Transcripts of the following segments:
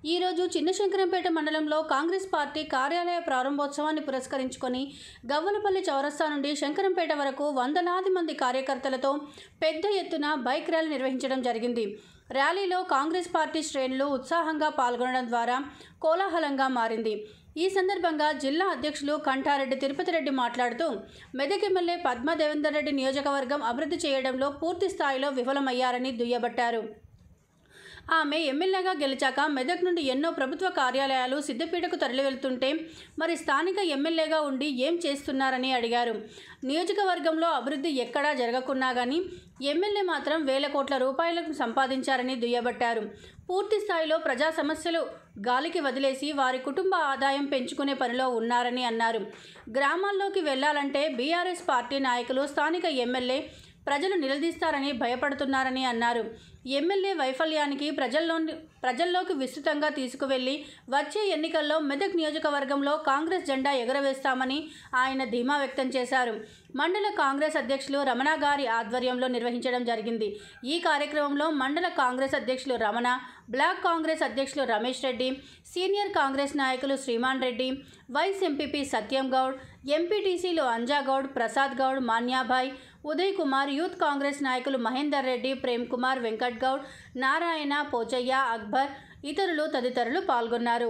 ఈరోజు చిన్నశంకరంపేట మండలంలో కాంగ్రెస్ పార్టీ కార్యాలయ ప్రారంభోత్సవాన్ని పురస్కరించుకొని గవ్వలపల్లి చౌరస్తా నుండి శంకరంపేట వరకు వందలాది మంది కార్యకర్తలతో పెద్ద ఎత్తున బైక్ ర్యాలీ నిర్వహించడం జరిగింది ర్యాలీలో కాంగ్రెస్ పార్టీ శ్రేణులు ఉత్సాహంగా పాల్గొనడం ద్వారా కోలాహలంగా మారింది ఈ సందర్భంగా జిల్లా అధ్యక్షులు కంఠారెడ్డి తిరుపతి రెడ్డి మాట్లాడుతూ మెదక్ ఎమ్మెల్యే పద్మా దేవేందర్ రెడ్డి నియోజకవర్గం అభివృద్ధి చేయడంలో పూర్తి స్థాయిలో విఫలమయ్యారని దుయ్యబట్టారు ఆమె ఎమ్మెల్యేగా గెలిచాక మెదక్ నుండి ఎన్నో ప్రభుత్వ కార్యాలయాలు సిద్దిపేటకు తరలి వెళ్తుంటే మరి స్థానిక ఎమ్మెల్యేగా ఉండి ఏం చేస్తున్నారని అడిగారు నియోజకవర్గంలో అభివృద్ధి ఎక్కడా జరగకున్నా కానీ ఎమ్మెల్యే మాత్రం వేల కోట్ల రూపాయలకు సంపాదించారని దుయ్యబట్టారు పూర్తి స్థాయిలో ప్రజా సమస్యలు గాలికి వదిలేసి వారి కుటుంబ ఆదాయం పెంచుకునే పనిలో ఉన్నారని అన్నారు గ్రామాల్లోకి వెళ్లాలంటే బీఆర్ఎస్ పార్టీ నాయకులు స్థానిక ఎమ్మెల్యే ప్రజలు నిలదీస్తారని భయపడుతున్నారని అన్నారు ఎమ్మెల్యే వైఫల్యానికి ప్రజల్లోని ప్రజల్లోకి విస్తృతంగా తీసుకువెళ్లి వచ్చే ఎన్నికల్లో మెదక్ నియోజకవర్గంలో కాంగ్రెస్ జెండా ఎగురవేస్తామని ఆయన ధీమా వ్యక్తం చేశారు మండల కాంగ్రెస్ అధ్యక్షులు రమణ గారి ఆధ్వర్యంలో నిర్వహించడం జరిగింది ఈ కార్యక్రమంలో మండల కాంగ్రెస్ అధ్యక్షులు రమణ బ్లాక్ కాంగ్రెస్ అధ్యక్షులు రమేష్ రెడ్డి సీనియర్ కాంగ్రెస్ నాయకులు శ్రీమాన్ రెడ్డి వైస్ ఎంపీపీ సత్యం గౌడ్ ఎంపీటీసీలు అంజాగౌడ్ ప్రసాద్ గౌడ్ మాన్యాభాయ్ ఉదయ్ కుమార్ యూత్ కాంగ్రెస్ నాయకులు మహేందర్ రెడ్డి ప్రేమ్ కుమార్ వెంకట్ గౌడ్ నారాయణ పోచయ్య అక్బర్ ఇతరులు తదితరులు పాల్గొన్నారు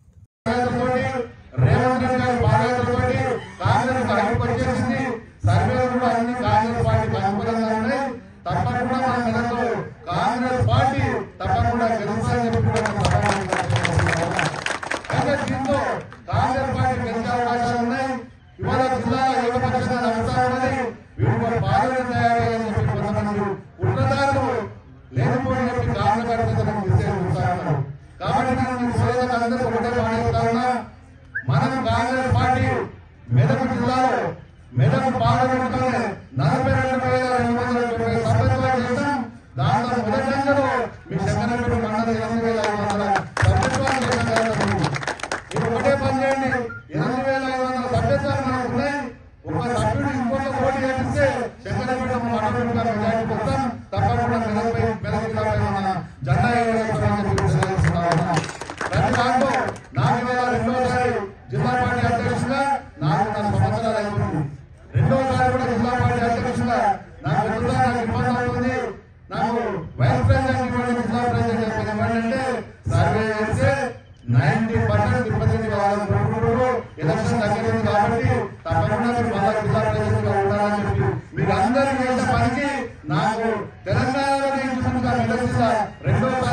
రేవంత్ రెడ్డి గారి బాధ్యతతోటి కాంగ్రెస్ అడుగుపట్టేసింది సర్వేలు కూడా అన్ని కాంగ్రెస్ పార్టీ అనుకూలంగా ఉన్నాయి తప్పకుండా మన మెదక్లో కాంగ్రెస్ పార్టీ తప్పకుండా గెలుస్తుందని చెప్పి కూడా నేను సభాముఖంగా తెలియజేస్తున్నాను. అయితే దీంతో కాంగ్రెస్ పార్టీ గెలిచే అవకాశాలు ఉన్నాయి ఇవాళ జిల్లాలో ఏకపక్షంగా నడుస్తా ఉన్నది వీళ్ళు బాధలు తయారయ్యని చెప్పి కొంతమంది కుట్రదారులు లేనిపోయిన చెప్పి కారణకర్తలను విశ్లేషిస్తారు కాబట్టి నేను మీ సోదరులందరూ ఒకటే మాట్లాడుతా ఉన్నా మనం కాంగ్రెస్ పార్టీ మెదక్ జిల్లాలో మెదక్ పార్లమెంట్లోనే నలభై రెండు వేల రెండు వందల తొంభై సభ్యత్వాలు చేశాం దాంట్లో మొదటి నెలలో మీ శంకరపేట మండలం ఎనిమిది వేల ఐదు వందల సభ్యత్వాలు చేసిన తర్వాత మీరు ఒకటే పని చేయండి ఎనిమిది వేల ఐదు వందల సభ్యత్వాలు మనకు ఉన్నాయి ఒక సభ్యుడు ఇంకొక పోటీ చేపిస్తే శంకరపేట మండలంగా మెజార్టీ వస్తాం తప్పకుండా మెదక్పై మెదక్ జిల్లాపై మన జెండా ఎగరేస్తామని చెప్పి తెలియజేస్తా ఉన్నాం ప్రతి దాంట్లో నాలుగు వేల రెండోసారి జిల్లా పార్టీ అధ్యక్షుగా నాలుగున్నర సంవత్సరాలు అయిపోయింది రెండోసారి కూడా జిల్లా పార్టీ అధ్యక్షుగా నాకు జిల్లా నాకు ఇబ్బంది అవుతుంది నాకు వైస్ ప్రెసిడెంట్ ఇవ్వండి జిల్లా ప్రెసిడెంట్ చెప్పిన ఇవ్వండి సర్వే చేస్తే నైన్టీ పర్సెంట్ తిరుపతి వాళ్ళని కొట్టుకుంటారు ఎలక్షన్ దగ్గర కాబట్టి తప్పకుండా మీరు మళ్ళా జిల్లా ప్రెసిడెంట్ గా ఉండాలని చెప్పి మీరు అందరూ చేసిన పనికి నాకు తెలంగాణలో నేను చూసిన మెదక్ జిల్లా రెండో